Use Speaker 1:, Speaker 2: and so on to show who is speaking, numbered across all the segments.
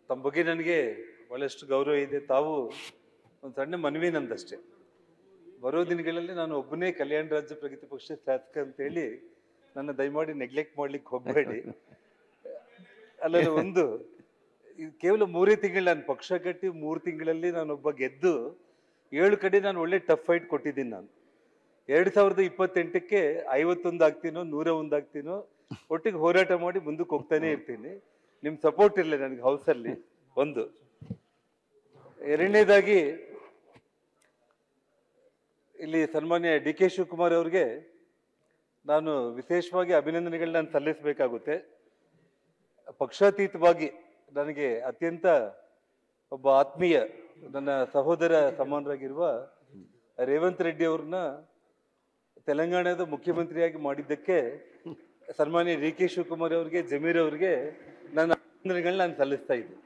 Speaker 1: ತಮ್ಮ ಬಗ್ಗೆ ನನಗೆ ಬಹಳಷ್ಟು ಗೌರವ ಇದೆ ತಾವು ಒಂದು ಸಣ್ಣ ಮನವಿ ನಂದಷ್ಟೇ ಬರೋ ದಿನಗಳಲ್ಲಿ ನಾನು ಒಬ್ಬನೇ ಕಲ್ಯಾಣ ರಾಜ್ಯ ಪ್ರಗತಿ ಪಕ್ಷದ ಶಾಸಕ ಅಂತೇಳಿ ನನ್ನ ದಯಮಾಡಿ ನೆಗ್ಲೆಕ್ಟ್ ಮಾಡ್ಲಿಕ್ಕೆ ಹೋಗಬೇಡಿ ಅಲ್ಲ ಒಂದು ಇದು ಕೇವಲ ಮೂರೇ ತಿಂಗಳು ನಾನು ಪಕ್ಷ ಕಟ್ಟಿ ಮೂರು ತಿಂಗಳಲ್ಲಿ ನಾನೊಬ್ಬ ಗೆದ್ದು ಏಳು ಕಡೆ ನಾನು ಒಳ್ಳೆ ಟಫ್ ಫೈಟ್ ಕೊಟ್ಟಿದ್ದೀನಿ ನಾನು ಎರಡು ಸಾವಿರದ ಇಪ್ಪತ್ತೆಂಟಕ್ಕೆ ಐವತ್ತೊಂದು ಆಗ್ತೀನೋ ನೂರ ಒಂದು ಆಗ್ತೀನೋ ಒಟ್ಟಿಗೆ ಹೋರಾಟ ಮಾಡಿ ಮುಂದಕ್ಕೆ ಹೋಗ್ತಾನೆ ಇರ್ತೀನಿ ನಿಮ್ಮ ಸಪೋರ್ಟ್ ಇರಲಿ ನನಗೆ ಹೌಸಲ್ಲಿ ಒಂದು ಎರಡನೇದಾಗಿ ಇಲ್ಲಿ ಸನ್ಮಾನ್ಯ ಡಿ ಕೆ ಶಿವಕುಮಾರ್ ಅವ್ರಿಗೆ ನಾನು ವಿಶೇಷವಾಗಿ ಅಭಿನಂದನೆಗಳನ್ನ ನಾನು ಸಲ್ಲಿಸಬೇಕಾಗುತ್ತೆ ಪಕ್ಷಾತೀತವಾಗಿ ನನಗೆ ಅತ್ಯಂತ ಒಬ್ಬ ಆತ್ಮೀಯ ನನ್ನ ಸಹೋದರ ಸಮಾನರಾಗಿರುವ ರೇವಂತ್ ರೆಡ್ಡಿ ಅವ್ರನ್ನ ತೆಲಂಗಾಣದ ಮುಖ್ಯಮಂತ್ರಿಯಾಗಿ ಮಾಡಿದ್ದಕ್ಕೆ ಸನ್ಮಾನ್ಯ ಡಿ ಕೆ ಶಿವಕುಮಾರ್ ಅವರಿಗೆ ಜಮೀರ್ ಅವರಿಗೆ ನನ್ನ ಅಭಿನಂದನೆಗಳನ್ನ ನಾನು ಸಲ್ಲಿಸ್ತಾ ಇದ್ದೆ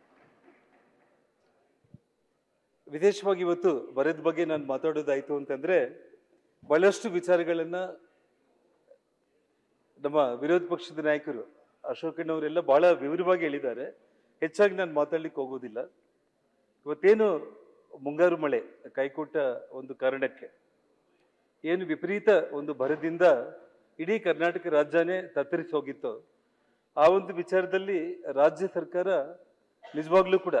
Speaker 1: ವಿಶೇಷವಾಗಿ ಇವತ್ತು ಬರದ ಬಗ್ಗೆ ನಾನು ಮಾತಾಡೋದಾಯ್ತು ಅಂತಂದ್ರೆ ಬಹಳಷ್ಟು ವಿಚಾರಗಳನ್ನ ನಮ್ಮ ವಿರೋಧ ಪಕ್ಷದ ನಾಯಕರು ಅಶೋಕಣ್ಣವರೆಲ್ಲ ಬಹಳ ವಿವರವಾಗಿ ಹೇಳಿದ್ದಾರೆ ಹೆಚ್ಚಾಗಿ ನಾನು ಮಾತಾಡ್ಲಿಕ್ಕೆ ಹೋಗೋದಿಲ್ಲ ಇವತ್ತೇನು ಮುಂಗಾರು ಮಳೆ ಕೈಕೊಟ್ಟ ಒಂದು ಕಾರಣಕ್ಕೆ ಏನು ವಿಪರೀತ ಒಂದು ಭರದಿಂದ ಇಡೀ ಕರ್ನಾಟಕ ರಾಜ್ಯನೇ ತತ್ತರಿಸಿ ಹೋಗಿತ್ತು ಆ ಒಂದು ವಿಚಾರದಲ್ಲಿ ರಾಜ್ಯ ಸರ್ಕಾರ ನಿಜವಾಗ್ಲೂ ಕೂಡ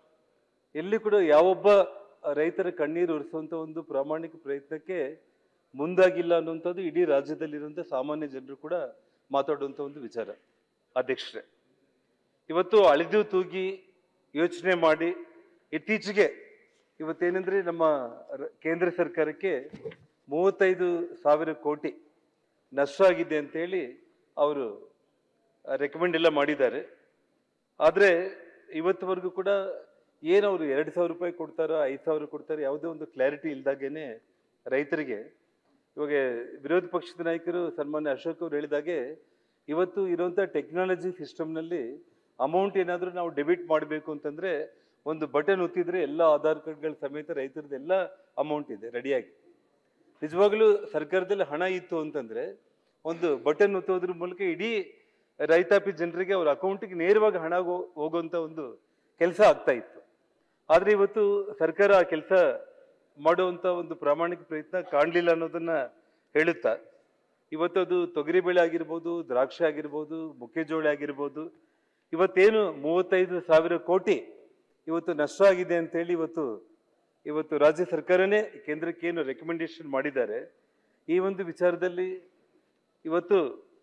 Speaker 1: ಎಲ್ಲಿ ಕೂಡ ಯಾವೊಬ್ಬ ರೈತರ ಕಣ್ಣೀರು ಒರೆಸುವಂತ ಒಂದು ಪ್ರಾಮಾಣಿಕ ಪ್ರಯತ್ನಕ್ಕೆ ಮುಂದಾಗಿಲ್ಲ ಅನ್ನುವಂಥದ್ದು ಇಡೀ ರಾಜ್ಯದಲ್ಲಿರುವಂಥ ಸಾಮಾನ್ಯ ಜನರು ಕೂಡ ಮಾತಾಡುವಂಥ ಒಂದು ವಿಚಾರ ಅಧ್ಯಕ್ಷರೇ ಇವತ್ತು ಅಳಿದು ತೂಗಿ ಯೋಚನೆ ಮಾಡಿ ಇತ್ತೀಚೆಗೆ ಇವತ್ತೇನೆಂದ್ರೆ ನಮ್ಮ ರ- ಕೇಂದ್ರ ಸರ್ಕಾರಕ್ಕೆ ಮೂವತ್ತೈದು ಸಾವಿರ ಕೋಟಿ ನಷ್ಟ ಆಗಿದೆ ಅಂತೇಳಿ ಅವರು ರೆಕಮೆಂಡ್ ಎಲ್ಲ ಮಾಡಿದ್ದಾರೆ ಆದರೆ ಇವತ್ತುವರೆಗೂ ಕೂಡ ಏನು ಅವರು ಎರಡು ಸಾವಿರ ರೂಪಾಯಿ ಕೊಡ್ತಾರೋ ಐದು ಸಾವಿರ ಕೊಡ್ತಾರೋ ಯಾವುದೇ ಒಂದು ಕ್ಲಾರಿಟಿ ಇಲ್ದಾಗೇನೆ ರೈತರಿಗೆ ಇವಾಗ ವಿರೋಧ ಪಕ್ಷದ ನಾಯಕರು ಸನ್ಮಾನ್ಯ ಅಶೋಕ್ ಅವರು ಹೇಳಿದಾಗೆ ಇವತ್ತು ಇರುವಂಥ ಟೆಕ್ನಾಲಜಿ ಸಿಸ್ಟಮ್ನಲ್ಲಿ ಅಮೌಂಟ್ ಏನಾದರೂ ನಾವು ಡೆಬಿಟ್ ಮಾಡಬೇಕು ಅಂತಂದ್ರೆ ಒಂದು ಬಟನ್ ಒತ್ತಿದ್ರೆ ಎಲ್ಲ ಆಧಾರ್ ಕಾರ್ಡ್ಗಳ ಸಮೇತ ರೈತರದ್ದು ಎಲ್ಲ ಅಮೌಂಟ್ ಇದೆ ರೆಡಿಯಾಗಿ ನಿಜವಾಗ್ಲೂ ಸರ್ಕಾರದಲ್ಲಿ ಹಣ ಇತ್ತು ಅಂತಂದ್ರೆ ಒಂದು ಬಟನ್ ಒತ್ತೋದ್ರ ಮೂಲಕ ಇಡೀ ರೈತಾಪಿ ಜನರಿಗೆ ಅವ್ರ ಅಕೌಂಟಿಗೆ ನೇರವಾಗಿ ಹಣ ಹೋ- ಹೋಗುವಂತ ಒಂದು ಕೆಲಸ ಆಗ್ತಾ ಇತ್ತು ಆದ್ರೆ ಇವತ್ತು ಸರ್ಕಾರ ಆ ಕೆಲಸ ಮಾಡುವಂತ ಒಂದು ಪ್ರಾಮಾಣಿಕ ಪ್ರಯತ್ನ ಕಾಣಲಿಲ್ಲ ಅನ್ನೋದನ್ನ ಹೇಳುತ್ತಾ ಇವತ್ತು ಅದು ತೊಗರಿಬೇಳೆ ಆಗಿರ್ಬೋದು ದ್ರಾಕ್ಷಿ ಆಗಿರ್ಬೋದು ಮೆಕ್ಕೆಜೋಳ ಆಗಿರ್ಬೋದು ಇವತ್ತೇನು ಮೂವತ್ತೈದು ಸಾವಿರ ಕೋಟಿ ಇವತ್ತು ನಷ್ಟ ಆಗಿದೆ ಅಂತೇಳಿ ಇವತ್ತು ಇವತ್ತು ರಾಜ್ಯ ಸರ್ಕಾರನೇ ಕೇಂದ್ರಕ್ಕೆ ಏನು ರೆಕಮೆಂಡೇಶನ್ ಮಾಡಿದ್ದಾರೆ ಈ ಒಂದು ವಿಚಾರದಲ್ಲಿ ಇವತ್ತು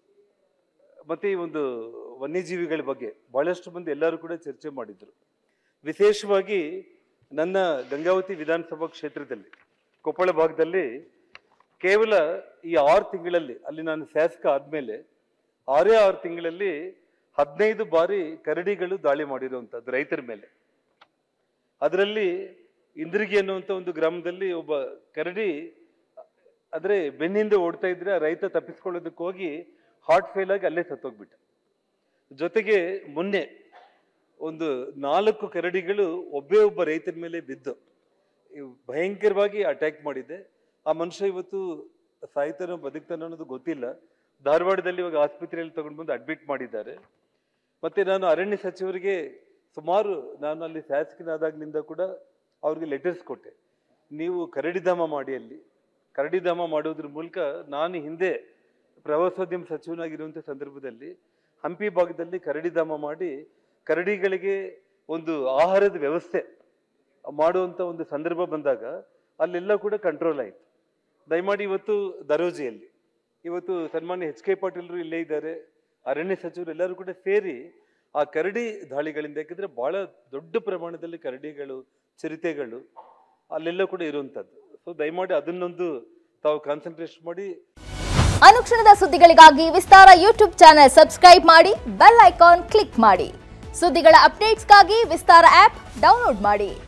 Speaker 1: ಮತ್ತೆ ಈ ಒಂದು ವನ್ಯಜೀವಿಗಳ ಬಗ್ಗೆ ಬಹಳಷ್ಟು ಮಂದಿ ಎಲ್ಲರೂ ಕೂಡ ಚರ್ಚೆ ಮಾಡಿದ್ರು ವಿಶೇಷವಾಗಿ ನನ್ನ ಗಂಗಾವತಿ ವಿಧಾನಸಭಾ ಕ್ಷೇತ್ರದಲ್ಲಿ ಕೊಪ್ಪಳ ಭಾಗದಲ್ಲಿ ಕೇವಲ ಈ ಆರು ತಿಂಗಳಲ್ಲಿ ಅಲ್ಲಿ ನಾನು ಶಾಸಕ ಆದ್ಮೇಲೆ ಆರೇ ಆರು ತಿಂಗಳಲ್ಲಿ ಹದಿನೈದು ಬಾರಿ ಕರಡಿಗಳು ದಾಳಿ ಮಾಡಿರುವಂಥದ್ದು ರೈತರ ಮೇಲೆ ಅದರಲ್ಲಿ ಇಂದ್ರಿಗಿ ಅನ್ನುವಂಥ ಒಂದು ಗ್ರಾಮದಲ್ಲಿ ಒಬ್ಬ ಕರಡಿ ಆದ್ರೆ ಬೆನ್ನಿಂದ ಓಡ್ತಾ ಇದ್ರೆ ಆ ರೈತ ತಪ್ಪಿಸ್ಕೊಳ್ಳೋದಕ್ಕೆ ಹೋಗಿ ಹಾರ್ಟ್ ಫೇಲ್ ಆಗಿ ಅಲ್ಲೇ ಸತ್ತೋಗ್ಬಿಟ್ಟ ಜೊತೆಗೆ ಮೊನ್ನೆ ಒಂದು ನಾಲ್ಕು ಕರಡಿಗಳು ಒಬ್ಬೇ ಒಬ್ಬ ರೈತನ ಮೇಲೆ ಬಿದ್ದು ಇವ್ ಭಯಂಕರವಾಗಿ ಅಟ್ಯಾಕ್ ಮಾಡಿದೆ ಆ ಮನುಷ್ಯ ಇವತ್ತು ಸಾಯ್ತಾನೋ ಬದುಕ್ತಾನೋ ಅನ್ನೋದು ಗೊತ್ತಿಲ್ಲ ಧಾರವಾಡದಲ್ಲಿ ಇವಾಗ ಆಸ್ಪತ್ರೆಯಲ್ಲಿ ತಗೊಂಡು ಬಂದು ಅಡ್ಮಿಟ್ ಮಾಡಿದ್ದಾರೆ ಮತ್ತೆ ನಾನು ಅರಣ್ಯ ಸಚಿವರಿಗೆ ಸುಮಾರು ನಾನು ಅಲ್ಲಿ ಶಾಸಕನಾದಾಗ್ನಿಂದ ಕೂಡ ಅವ್ರಿಗೆ ಲೆಟರ್ಸ್ ಕೊಟ್ಟೆ ನೀವು ಕರಡಿಧಾಮ ಮಾಡಿ ಅಲ್ಲಿ ಕರಡಿಧಾಮ ಮಾಡೋದ್ರ ಮೂಲಕ ನಾನು ಹಿಂದೆ ಪ್ರವಾಸೋದ್ಯಮ ಸಚಿವನಾಗಿರುವಂಥ ಸಂದರ್ಭದಲ್ಲಿ ಹಂಪಿ ಭಾಗದಲ್ಲಿ ಕರಡಿಧಾಮ ಮಾಡಿ ಕರಡಿಗಳಿಗೆ ಒಂದು ಆಹಾರದ ವ್ಯವಸ್ಥೆ ಮಾಡುವಂತ ಒಂದು ಸಂದರ್ಭ ಬಂದಾಗ ಅಲ್ಲೆಲ್ಲ ಕೂಡ ಕಂಟ್ರೋಲ್ ಆಯಿತು ದಯಮಾಡಿ ಇವತ್ತು ದರೋಜಿಯಲ್ಲಿ ಇವತ್ತು ಸನ್ಮಾನ್ಯ ಎಚ್ ಕೆ ಪಾಟೀಲ್ರು ಇಲ್ಲೇ ಇದ್ದಾರೆ ಅರಣ್ಯ ಸಚಿವರು ಎಲ್ಲರೂ ಕೂಡ ಸೇರಿ ಆ ಕರಡಿ ದಾಳಿಗಳಿಂದ ಯಾಕಂದ್ರೆ ಬಹಳ ದೊಡ್ಡ ಪ್ರಮಾಣದಲ್ಲಿ ಕರಡಿಗಳು ಚಿರತೆಗಳು ಅಲ್ಲೆಲ್ಲ ಕೂಡ ಇರುವಂತದ್ದು ಸೊ ದಯಮಾಡಿ ಅದನ್ನೊಂದು ತಾವು ಕಾನ್ಸಂಟ್ರೇಟ್ ಮಾಡಿ
Speaker 2: ಅನುಕ್ಷಣದ ಸುದ್ದಿಗಳಿಗಾಗಿ ವಿಸ್ತಾರ ಯೂಟ್ಯೂಬ್ ಚಾನೆಲ್ ಸಬ್ಸ್ಕ್ರೈಬ್ ಮಾಡಿ ಬೆಲ್ ಐಕಾನ್ ಕ್ಲಿಕ್ ಮಾಡಿ ಸುದ್ದಿಗಳ ಅಪ್ಡೇಟ್ಸ್ಗಾಗಿ ವಿಸ್ತಾರ ಆಪ್ ಡೌನ್ಲೋಡ್ ಮಾಡಿ